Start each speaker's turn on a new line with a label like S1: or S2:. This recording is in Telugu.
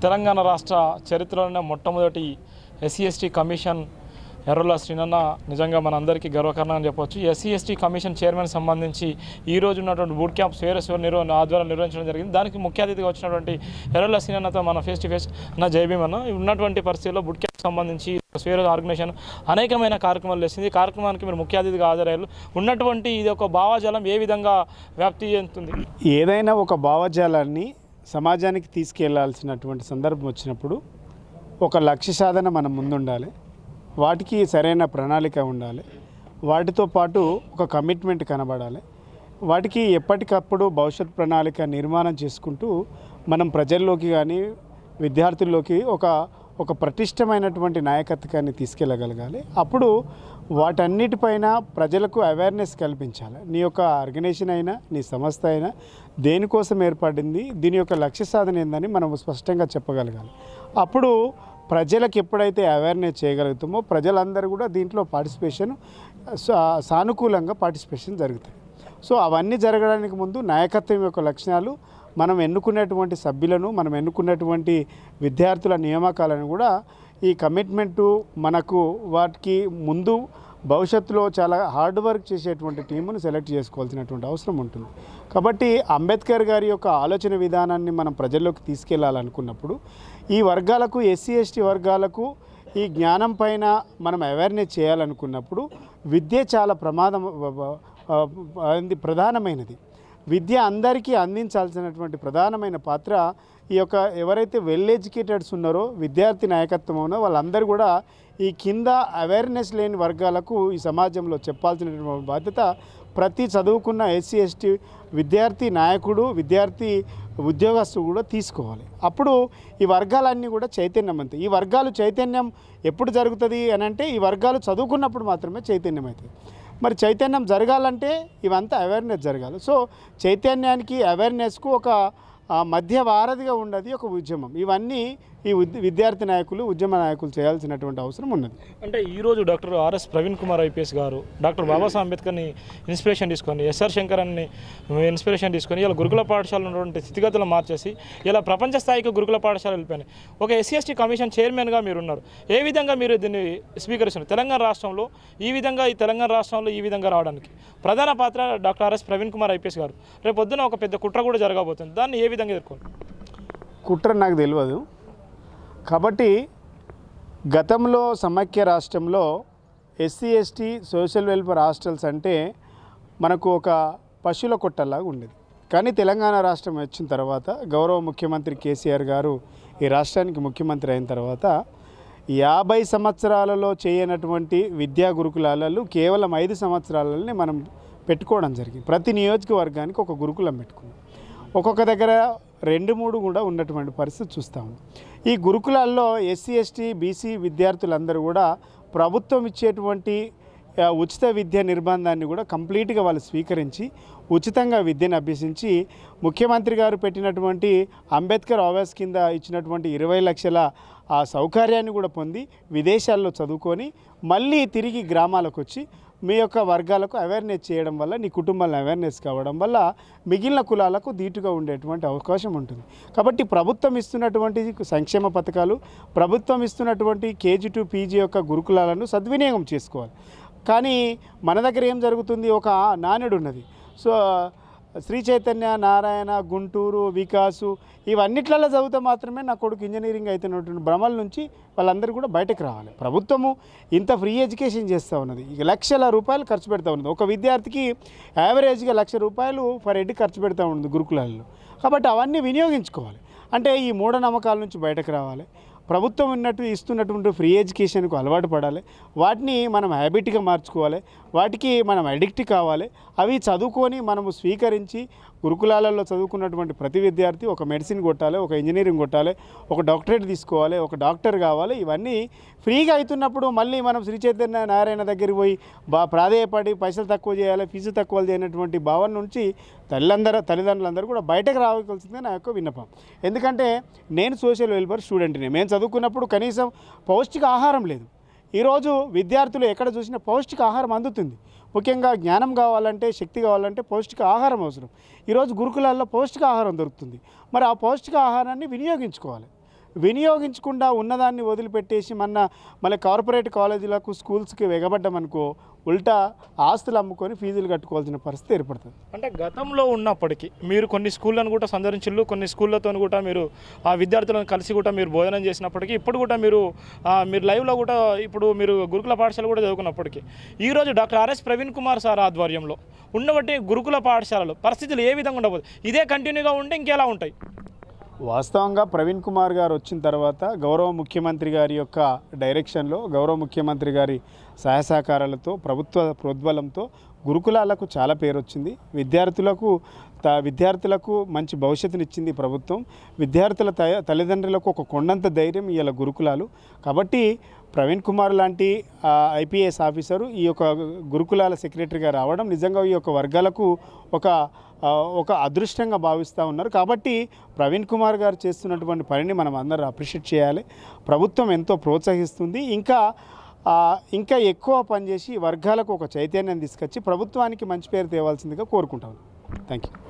S1: తెలంగాణ రాష్ట్ర చరిత్రలోనే మొట్టమొదటి ఎస్సీ ఎస్టీ కమిషన్ ఎర్రల శ్రీనన్న నిజంగా మనందరికీ గర్వకారణం అని చెప్పొచ్చు ఎస్సీ ఎస్టీ కమిషన్ చైర్మన్ సంబంధించి ఈ రోజు ఉన్నటువంటి బూట్ క్యాంప్ స్వేరస్వర్ నిర్వ ఆధ్వర్యం నిర్వహించడం జరిగింది దానికి ముఖ్య అతిథిగా వచ్చినటువంటి ఎర్రల శ్రీనన్నతో మన ఫేస్ టు ఫేస్ నా జైబీమ్ అన్న ఉన్నటువంటి పరిస్థితుల్లో బూట్ క్యాంప్ సంబంధించి స్వేర ఆర్గనైజేషన్ అనేకమైన కార్యక్రమాలు చేసింది ఈ కార్యక్రమానికి మీరు ముఖ్య అతిథిగా హాజరయ్యారు ఉన్నటువంటి ఇది ఒక భావాజాలం ఏ విధంగా వ్యాప్తి చెందుతుంది
S2: ఏదైనా ఒక భావజాలాన్ని సమాజానికి తీసుకెళ్లాల్సినటువంటి సందర్భం వచ్చినప్పుడు ఒక లక్ష్య సాధన మన ముందుండాలి వాటికి సరైన ప్రణాళిక ఉండాలి వాటితో పాటు ఒక కమిట్మెంట్ కనబడాలి వాటికి ఎప్పటికప్పుడు భవిష్యత్ ప్రణాళిక నిర్మాణం చేసుకుంటూ మనం ప్రజల్లోకి కానీ విద్యార్థుల్లోకి ఒక ఒక ప్రతిష్టమైనటువంటి నాయకత్వాన్ని తీసుకెళ్ళగలగాలి అప్పుడు వాటన్నిటిపైన ప్రజలకు అవేర్నెస్ కల్పించాలి నీ యొక్క ఆర్గనైజేషన్ అయినా నీ సంస్థ అయినా దేనికోసం ఏర్పడింది దీని యొక్క లక్ష్య సాధన ఏందని మనం స్పష్టంగా చెప్పగలగాలి అప్పుడు ప్రజలకు ఎప్పుడైతే అవేర్నెస్ చేయగలుగుతామో ప్రజలందరూ కూడా దీంట్లో పార్టిసిపేషన్ సా- సానుకూలంగా పార్టిసిపేషన్ జరుగుతుంది సో అవన్నీ జరగడానికి ముందు నాయకత్వం యొక్క లక్షణాలు మనం ఎన్నుకున్నటువంటి సభ్యులను మనం ఎన్నుకున్నటువంటి విద్యార్థుల నియామకాలను కూడా ఈ కమిట్మెంటు మనకు వాటికి ముందు భవిష్యత్తులో చాలా హార్డ్ వర్క్ చేసేటువంటి టీమును సెలెక్ట్ చేసుకోవాల్సినటువంటి అవసరం ఉంటుంది కాబట్టి అంబేద్కర్ గారి యొక్క ఆలోచన విధానాన్ని మనం ప్రజల్లోకి తీసుకెళ్లాలనుకున్నప్పుడు ఈ వర్గాలకు ఎస్సీ ఎస్టీ వర్గాలకు ఈ జ్ఞానం పైన మనం అవేర్నెస్ చేయాలనుకున్నప్పుడు విద్య చాలా ప్రమాదం ఆ, అది ప్రధానమైనది విద్య అందరికీ అందించాల్సినటువంటి ప్రధానమైన పాత్ర ఈ యొక్క ఎవరైతే వెల్ ఎడ్యుకేటెడ్స్ ఉన్నారో విద్యార్థి నాయకత్వం ఉన్నో వాళ్ళందరూ కూడా ఈ కింద అవేర్నెస్ లేని వర్గాలకు ఈ సమాజంలో చెప్పాల్సినటువంటి బాధ్యత ప్రతి చదువుకున్న ఎస్సీ ఎస్టీ విద్యార్థి నాయకుడు విద్యార్థి ఉద్యోగస్తుడు కూడా తీసుకోవాలి అప్పుడు ఈ వర్గాలన్నీ కూడా చైతన్యం అంతే ఈ వర్గాలు చైతన్యం ఎప్పుడు జరుగుతుంది అని అంటే ఈ వర్గాలు చదువుకున్నప్పుడు మాత్రమే చైతన్యం అవుతుంది మరి చైతన్యం జరగాలంటే ఇవంతా అవేర్నెస్ జరగాలి సో చైతన్యానికి అవేర్నెస్కు ఒక ఆ, మధ్య వారధిగా ఉన్నది ఒక ఉద్యమం ఇవన్నీ ఈ ఉద్- విద్యార్థి నాయకులు ఉద్యమ నాయకులు చేయాల్సినటువంటి అవసరం ఉన్నది
S1: అంటే ఈరోజు doctor RS Praveen Kumar IPS గారు డాక్టర్ బాబాసాహెబ్ అంబేద్కర్ని ఇన్స్పిరేషన్ తీసుకొని ఎస్ఆర్ శంకర్ అని ఇన్స్పిరేషన్ తీసుకొని ఇలా గురుకుల పాఠశాలలో ఉన్నటువంటి స్థితిగతులు మార్చేసి ఇలా ప్రపంచ స్థాయికి గురుకుల పాఠశాలలు వెళ్ళిపోయినాయి ఒక ఎస్సీ ఎస్టీ కమిషన్ చైర్మన్గా మీరు ఉన్నారు ఏ విధంగా మీరు దీన్ని స్వీకరిస్తున్నారు తెలంగాణ రాష్ట్రంలో ఈ విధంగా ఈ తెలంగాణ రాష్ట్రంలో ఈ విధంగా రావడానికి ప్రధాన పాత్ర doctor RS Praveen Kumar IPS గారు రేపు పొద్దున ఒక పెద్ద కుట్ర కూడా జరగబోతుంది దాన్ని ఏ విధంగా ఎదుర్కోవాలి
S2: కుట్ర నాకు తెలియదు కాబట్టి గతంలో సమైక్య రాష్ట్రంలో SC ST social welfare hostels అంటే మనకు ఒక పశువుల కొట్టలాగా ఉండేది కానీ తెలంగాణ రాష్ట్రం వచ్చిన తర్వాత గౌరవ ముఖ్యమంత్రి కేసీఆర్ గారు ఈ రాష్ట్రానికి ముఖ్యమంత్రి అయిన తర్వాత యాభై సంవత్సరాలలో చేయనటువంటి విద్యా గురుకులాలలో కేవలం ఐదు సంవత్సరాలనే మనం పెట్టుకోవడం జరిగింది ప్రతి నియోజకవర్గానికి ఒక గురుకులం పెట్టుకున్నాం ఒక్కొక్క దగ్గర రెండు మూడు కూడా ఉన్నటువంటి పరిస్థితి చూస్తాము ఈ గురుకులాల్లో ఎస్సీ ఎస్టీ బీసీ విద్యార్థులందరూ కూడా ప్రభుత్వం ఇచ్చేటువంటి ఆ, ఉచిత విద్య నిర్బంధాన్ని కూడా కంప్లీట్గా వాళ్ళు స్వీకరించి ఉచితంగా విద్యను అభ్యసించి ముఖ్యమంత్రి గారు పెట్టినటువంటి అంబేద్కర్ ఆవాస్ కింద ఇచ్చినటువంటి ఇరవై లక్షల ఆ సౌకర్యాన్ని కూడా పొంది విదేశాల్లో చదువుకొని మళ్ళీ తిరిగి గ్రామాలకు వచ్చి మీ యొక్క వర్గాలకు అవేర్నెస్ చేయడం వల్ల నీ కుటుంబాలను అవేర్నెస్ కావడం వల్ల మిగిలిన కులాలకు ధీటుగా ఉండేటువంటి అవకాశం ఉంటుంది కాబట్టి ప్రభుత్వం ఇస్తున్నటువంటి సంక్షేమ పథకాలు ప్రభుత్వం ఇస్తున్నటువంటి కేజీ టు పీజీ యొక్క గురుకులాలను సద్వినియోగం చేసుకోవాలి కానీ మన దగ్గర ఏం జరుగుతుంది ఒక నానుడు ఉన్నది సో శ్రీ చైతన్య నారాయణ గుంటూరు వికాసు ఇవన్నిట్లలో చదివితే మాత్రమే నా కొడుకు ఇంజనీరింగ్ అవుతున్నటువంటి భ్రమల నుంచి వాళ్ళందరూ కూడా బయటకు రావాలి ప్రభుత్వము ఇంత ఫ్రీ ఎడ్యుకేషన్ చేస్తూ ఉన్నది ఇక లక్షల రూపాయలు ఖర్చు పెడతా ఉన్నది ఒక విద్యార్థికి యావరేజ్గా లక్ష రూపాయలు ఫర్ హెడ్ ఖర్చు పెడతా ఉన్నది గురుకులాల్లో కాబట్టి అవన్నీ వినియోగించుకోవాలి అంటే ఈ మూఢనమ్మకాల నుంచి బయటకు రావాలి ప్రభుత్వం ఉన్నట్టు ఇస్తున్నటువంటి ఫ్రీ ఎడ్యుకేషన్కు అలవాటు పడాలి వాటిని మనం హ్యాబిట్గా మార్చుకోవాలి వాటికి మనం అడిక్ట్ కావాలి అవి చదువుకొని మనము స్వీకరించి గురుకులాలలో చదువుకున్నటువంటి ప్రతి విద్యార్థి ఒక మెడిసిన్ కొట్టాలి ఒక ఇంజనీరింగ్ కొట్టాలి ఒక డాక్టరేట్ తీసుకోవాలి ఒక డాక్టర్ కావాలి ఇవన్నీ ఫ్రీగా అవుతున్నప్పుడు మళ్ళీ మనం శ్రీ చైతన్య నారాయణ దగ్గరికి పోయి బా ప్రాధేయపడి పైసలు తక్కువ చేయాలి ఫీజు తక్కువ చేయనటువంటి భావన నుంచి తల్లిదండ్రుల తల్లిదండ్రులందరూ కూడా బయటకు రావాల్సిందే నా యొక్క విన్నపం ఎందుకంటే నేను సోషల్ వెల్ఫేర్ స్టూడెంట్ని మేము చదువుకున్నప్పుడు కనీసం పౌష్టిక ఆహారం లేదు ఈరోజు విద్యార్థులు ఎక్కడ చూసినా పౌష్టిక ఆహారం అందుతుంది ముఖ్యంగా జ్ఞానం కావాలంటే శక్తి కావాలంటే పౌష్టిక ఆహారం అవసరం ఈరోజు గురుకులాల్లో పౌష్టిక ఆహారం దొరుకుతుంది మరి ఆ పౌష్టిక ఆహారాన్ని వినియోగించుకోవాలి వినియోగించకుండా ఉన్నదాన్ని వదిలిపెట్టేసి మన మళ్ళీ కార్పొరేట్ కాలేజీలకు స్కూల్స్కి ఎగబడ్డామనుకో ఉల్టా ఆస్తులు అమ్ముకొని ఫీజులు కట్టుకోవాల్సిన పరిస్థితి ఏర్పడుతుంది
S1: అంటే గతంలో ఉన్నప్పటికీ మీరు కొన్ని స్కూళ్ళను కూడా సందర్శించు కొన్ని స్కూళ్ళతో కూడా మీరు ఆ విద్యార్థులను కలిసి కూడా మీరు భోజనం చేసినప్పటికీ ఇప్పుడు కూడా మీరు ఆ, మీరు లైవ్లో కూడా ఇప్పుడు మీరు గురుకుల పాఠశాల కూడా చదువుకున్నప్పటికీ ఈరోజు doctor RS Praveen Kumar sir ఆధ్వర్యంలో ఉన్నబట్టి గురుకుల పాఠశాలలు పరిస్థితులు ఏ విధంగా ఉండబోదు ఇదే కంటిన్యూగా ఉంటే ఇంకెలా ఉంటాయి
S2: వాస్తవంగా ప్రవీణ్ కుమార్ గారు వచ్చిన తర్వాత గౌరవ ముఖ్యమంత్రి గారి యొక్క డైరెక్షన్లో గౌరవ ముఖ్యమంత్రి గారి సహాయ సహకారాలతో ప్రభుత్వ ప్రోద్బలంతో గురుకులాలకు చాలా పేరు వచ్చింది విద్యార్థులకు త విద్యార్థులకు మంచి భవిష్యత్తునిచ్చింది ఈ ప్రభుత్వం విద్యార్థుల త తల్లిదండ్రులకు ఒక కొండంత ధైర్యం ఇవాళ గురుకులాలు కాబట్టి ప్రవీణ్ కుమార్ లాంటి ఐపీఎస్ ఆఫీసరు ఈ యొక్క గురుకులాల సెక్రటరీగా రావడం నిజంగా ఈ యొక్క వర్గాలకు ఒక ఆ, ఒక అదృష్టంగా భావిస్తూ ఉన్నారు కాబట్టి ప్రవీణ్ కుమార్ గారు చేస్తున్నటువంటి పనిని మనం అందరూ అప్రిషియేట్ చేయాలి ప్రభుత్వం ఎంతో ప్రోత్సహిస్తుంది ఇంకా ఆ, ఇంకా ఎక్కువ పనిచేసి ఈ వర్గాలకు ఒక చైతన్యం తీసుకొచ్చి ప్రభుత్వానికి మంచి పేరు తేవాల్సిందిగా కోరుకుంటాను థ్యాంక్ యూ